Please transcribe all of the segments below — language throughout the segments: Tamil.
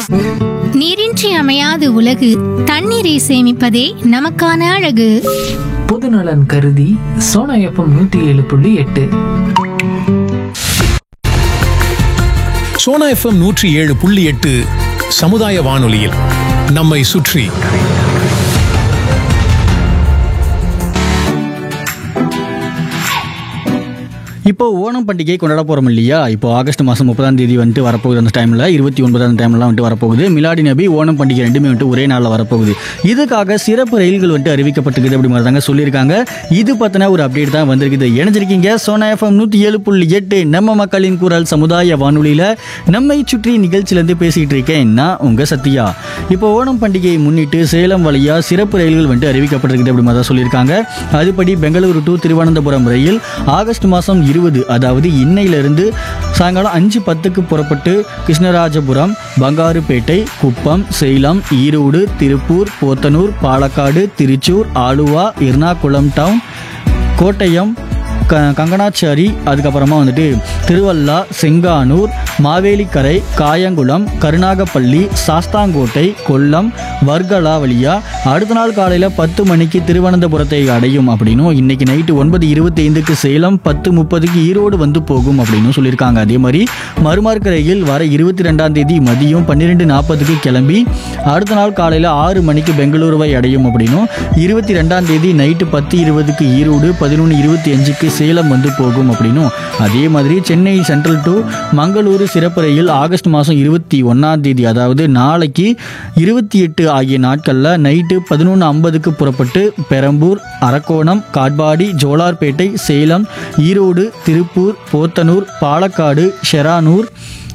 நீரின்றி அமையாது உலகு தண்ணீரை சேமிப்பதே நமக்கான அழகு பொதுநலன் கருதி சோனா எஃப்எம் நூத்தி ஏழு புள்ளி எட்டு சோனா எஃப்எம் நூற்றி ஏழு புள்ளி எட்டு சமுதாய வானொலியில் நம்மை சுற்றி இப்போ ஓணம் பண்டிகை கொண்டாட போகிறோம் இல்லையா இப்போ ஆகஸ்ட் மாதம் முப்பதாம் தேதி வந்துட்டு வரப்போகுது அந்த டைமில் இருபத்தி ஒன்பதாம் டைம்லாம் வந்துட்டு வரப்போகுது மிலாடி நபி ஓணம் பண்டிகை ரெண்டுமே வந்துட்டு ஒரே நாளில் வரப்போகுது இதுக்காக சிறப்பு ரயில்கள் வந்துட்டு அறிவிக்கப்பட்டிருக்குது அப்படி மாதிரி தாங்க சொல்லியிருக்காங்க இது பற்றின ஒரு அப்டேட் தான் வந்திருக்குது இணைஞ்சிருக்கீங்க சோனா எஃப்எம் நூற்றி ஏழு புள்ளி எட்டு நம்ம மக்களின் குரல் சமுதாய வானொலியில் நம்மை சுற்றி நிகழ்ச்சியிலேருந்து பேசிகிட்டு இருக்கேன் நான் உங்கள் சத்யா இப்போ ஓணம் பண்டிகையை முன்னிட்டு சேலம் வழியாக சிறப்பு ரயில்கள் வந்துட்டு அறிவிக்கப்பட்டிருக்குது அப்படி மாதிரி தான் சொல்லியிருக்காங்க அதுபடி பெங்களூரு டு திருவனந்தபுரம் ரயில் ஆகஸ்ட் மாதம் இருபது அதாவது இன்னையிலிருந்து சாயங்காலம் அஞ்சு பத்துக்கு புறப்பட்டு கிருஷ்ணராஜபுரம் பங்காருப்பேட்டை குப்பம் சேலம் ஈரோடு திருப்பூர் போத்தனூர் பாலக்காடு திருச்சூர் ஆலுவா எர்ணாகுளம் டவுன் கோட்டயம் க கங்கனாச்சாரி அதுக்கப்புறமா வந்துட்டு திருவல்லா செங்கானூர் மாவேலிக்கரை காயங்குளம் கருணாகப்பள்ளி சாஸ்தாங்கோட்டை கொல்லம் வர்கலா வழியா அடுத்த நாள் காலையில் பத்து மணிக்கு திருவனந்தபுரத்தை அடையும் அப்படின்னும் இன்னைக்கு நைட்டு ஒன்பது இருபத்தி ஐந்துக்கு சேலம் பத்து முப்பதுக்கு ஈரோடு வந்து போகும் அப்படின்னு சொல்லியிருக்காங்க அதே மாதிரி மறுமார்க்க ரயில் வர இருபத்தி ரெண்டாம் தேதி மதியம் பன்னிரெண்டு நாற்பதுக்கு கிளம்பி அடுத்த நாள் காலையில் ஆறு மணிக்கு பெங்களூருவை அடையும் அப்படின்னும் இருபத்தி ரெண்டாம் தேதி நைட்டு பத்து இருபதுக்கு ஈரோடு பதினொன்று இருபத்தி அஞ்சுக்கு சேலம் வந்து போகும் அப்படின்னும் அதே மாதிரி சென்னை சென்ட்ரல் டு மங்களூரு சிறப்பு ரயில் ஆகஸ்ட் மாதம் இருபத்தி ஒன்றாம் தேதி அதாவது நாளைக்கு இருபத்தி எட்டு ஆகிய நாட்களில் நைட்டு பதினொன்று ஐம்பதுக்கு புறப்பட்டு பெரம்பூர் அரக்கோணம் காட்பாடி ஜோலார்பேட்டை சேலம் ஈரோடு திருப்பூர் போத்தனூர் பாலக்காடு ஷெரானூர்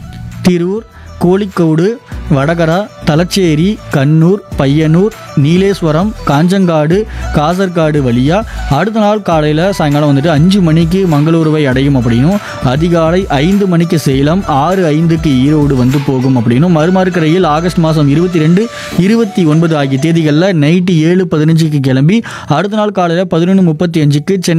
திரூர் கோழிக்கோடு வடகரா தலச்சேரி கண்ணூர் பையனூர் நீலேஸ்வரம் காஞ்சங்காடு காசர்காடு வழியா அடுத்த நாள் காலையில் சாயங்காலம் வந்துட்டு அஞ்சு மணிக்கு மங்களூருவை அடையும் அப்படின்னும் அதிகாலை ஐந்து மணிக்கு சேலம் ஆறு ஐந்துக்கு ஈரோடு வந்து போகும் அப்படின்னும் மறுமார்க்க ரயில் ஆகஸ்ட் மாதம் இருபத்தி ரெண்டு இருபத்தி ஒன்பது ஆகிய தேதிகளில் நைட்டு ஏழு பதினஞ்சுக்கு கிளம்பி அடுத்த நாள் காலையில் பதினொன்று முப்பத்தி அஞ்சுக்கு சென்னை